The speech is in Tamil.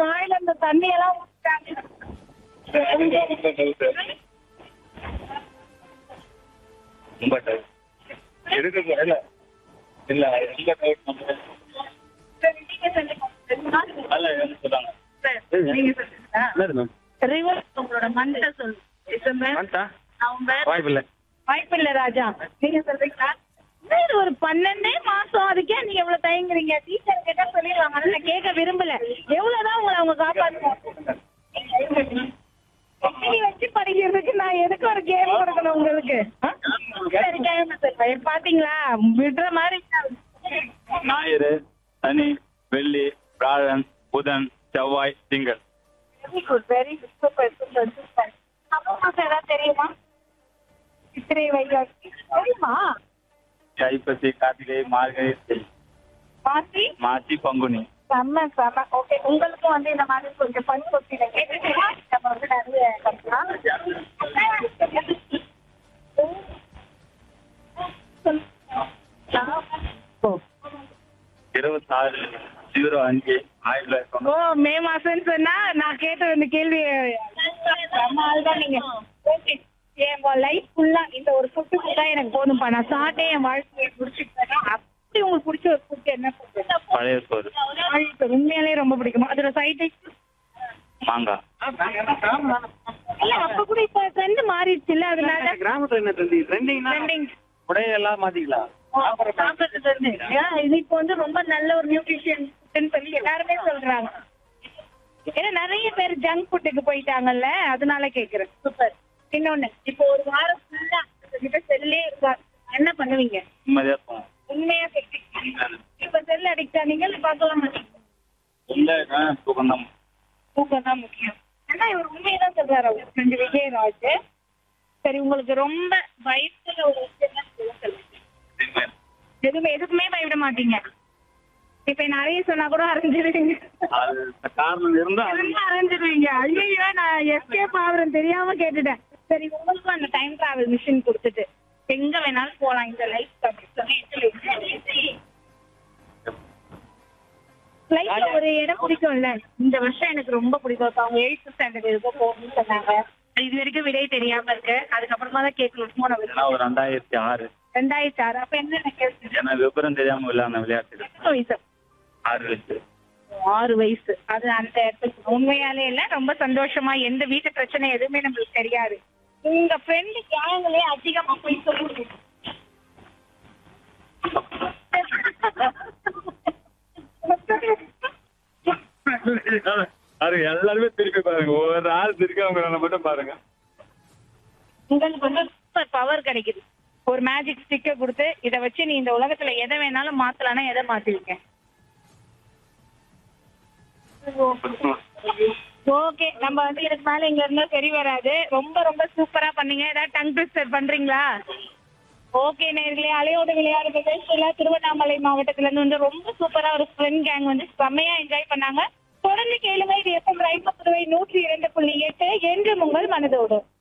வாயில அந்த தண்ணி எல்லாம் ஊத்திட்டாங்க ரொம்ப டவுட் இருக்கு இல்ல இல்ல ரொம்ப டவுட் சரி, நீங்க சொல்லுங்க. அல்ல என்ன சொல்றாங்க சரி, நீங்க சொல்லுங்க என்னது மேம் ரிவர்ஸ் உங்களோட மந்தை சொல்லுங்க டிசம்பர் வந்துட்டா நவம்பர் வாய்ப்பில்லை வாய்ப்பில்ல ராஜா நீங்க சொல்றீங்களா சரி, ஒரு பன்னெண்டே மாசம் அதுக்கே நீங்க எவ்வளவு தயங்குறீங்க டீச்சர் கிட்ட சொல்லிடுவாங்க ஆனா நான் கேட்க விரும்பல எவ்வளவுதான் உங்களை அவங்க காப்பாத்துவாங்க நீ வச்சு படிக்கிறதுக்கு நான் எதுக்கு ஒரு கேம் கொடுக்கணும் உங்களுக்கு ஆ? சரி கேம் சொல்றேன் பாத்தீங்களா விடுற மாதிரி ஞாயிறு சனி வெள்ளி வியாழன் புதன் செவ்வாய் திங்கள் very good very good super super super அப்போ மாசம் ஏதாவது தெரியுமா சித்திரை வைகாசி தெரியுமா ஐப்பசி கார்த்திகை மார்கழி தை. மாசி மாசி பங்குனி செம்ம செம்ம ஓகே உங்களுக்கும் வந்து இந்த மாதிரி கொஞ்சம் பண் கொஸ்டினை கேட்டுட்டீங்கன்னா நம்ம வந்து நிறைய கற்றுக்கலாம் இருபத்தாறு ஜீரோ அஞ்சு ஆயிரத்தி ஓ மே மாசம்னு சொன்னா நான் கேட்ட இந்த கேள்வி செம்ம ஆள் தான் நீங்க ஓகே என் லைஃப் ஃபுல்லா இந்த ஒரு ஃபுட்டு ஃபுல்லா எனக்கு போதும்பா நான் சாப்பிட்டே என் வாழ்க்கையை முடிச்சுக்கிட்டேன்னா அப்படி உங்களுக்கு பிடிச்ச ஒரு ஃபுட் என்ன ஃபுட் பழைய சோறு உண்மையாலே ரொம்ப பிடிக்குமா அதோட சைட் மாங்காய் இல்ல அப்ப கூட இப்ப ட்ரெண்ட் மாறிடுச்சு இல்ல அதனால கிராமத்துல என்ன ட்ரெண்டிங் ட்ரெண்டிங்னா ட்ரெண்டிங் உடையெல்லாம் மாத்திக்கலாம் சாப்பிடுறது வந்து ஏன் இது இப்போ வந்து ரொம்ப நல்ல ஒரு நியூட்ரிஷன் ஃபுட்னு சொல்லி எல்லாருமே சொல்றாங்க ஏன்னா நிறைய பேர் ஜங்க் ஃபுட்டுக்கு போயிட்டாங்கல்ல அதனால கேக்குறேன் சூப்பர் இன்னொன்னு இப்போ ஒரு வாரம் ஃபுல்லா கிட்ட செல்லே இருக்கா என்ன பண்ணுவீங்க நிம்மதியா போகும் உண்மையா கேட்டீங்க இப்ப செல் அடிக்ட் ஆனீங்க இல்ல பார்க்கலாம் மாட்டீங்க உள்ள தூக்கம் தான் தூக்கம் தான் முக்கியம் ஆனா இவர் உண்மையதான் சொல்றாரு அவர் ஃப்ரெண்டு விஜயராஜ் சரி உங்களுக்கு ரொம்ப பயத்துல ஒரு விஷயம் தான் சொல்லுங்க எதுவுமே எதுக்குமே பயப்பட மாட்டீங்க இப்ப நிறைய சொன்னா கூட அரைஞ்சிருவீங்க அது காரணம் இருந்தா அது இருந்தா அரைஞ்சிருவீங்க ஐயோ நான் எஸ்கேப் ஆகுறேன் தெரியாம கேட்டுட்டேன் சரி உங்களுக்கும் அந்த டைம் டிராவல் மிஷின் கொடுத்துட்டு எங்க வேணாலும் போலாம் இந்த லைஃப் லைஃப்ல ஒரு இடம் பிடிக்கும்ல இந்த வருஷம் எனக்கு ரொம்ப பிடிக்கும் இப்ப அவங்க எயித்து ஸ்டாண்டர்ட் எதுக்கோ போகணும்னு சொன்னாங்க இது வரைக்கும் விடை தெரியாம இருக்கு அதுக்கப்புறமா தான் கேட்கணும் போன ஏன்னா ஒரு ரெண்டாயிரத்தி ஆறு ரெண்டாயிரத்தி ஆறு அப்ப என்ன கேட்டு ஏன்னா விவரம் தெரியாம விளையாடின விளையாட்டு வயசு ஆறு வயசு ஆறு வயசு அது அந்த இடத்துக்கு உண்மையாலே இல்ல ரொம்ப சந்தோஷமா எந்த வீட்டு பிரச்சனை எதுவுமே நம்மளுக்கு தெரியாது உங்க ஃப்ரெண்டு கேங்களே அதிகமா போய் சொல்லுங்க பாருங்க எல்லாருமே திருப்பி பாருங்க ஒரு ஆள் திருப்பி அவங்க மட்டும் பாருங்க உங்களுக்கு வந்து சூப்பர் பவர் கிடைக்குது ஒரு மேஜிக் ஸ்டிக்கை கொடுத்து இத வச்சு நீ இந்த உலகத்துல எதை வேணாலும் மாத்தலாம்னா எதை மாத்துவீங்க ஓகே நம்ம வந்து இதுக்கு மேல இங்க இருந்தா சரி வராது ரொம்ப ரொம்ப சூப்பரா பண்ணீங்க ஏதாவது டங் ட்விஸ்டர் பண்றீங்களா ஓகே நேர்களே அலையோட விளையாடு நிகழ்ச்சியில திருவண்ணாமலை மாவட்டத்துல இருந்து வந்து ரொம்ப சூப்பரா ஒரு ஃப்ரெண்ட் கேங் வந்து செம்மையா என்ஜாய் பண்ணாங்க தொடர்ந்து கேளுங்க இது எஃப்எம் ரைட் புதுவை நூற்றி இரண்டு புள்ளி எட்டு என்று உங்கள் மனதோடு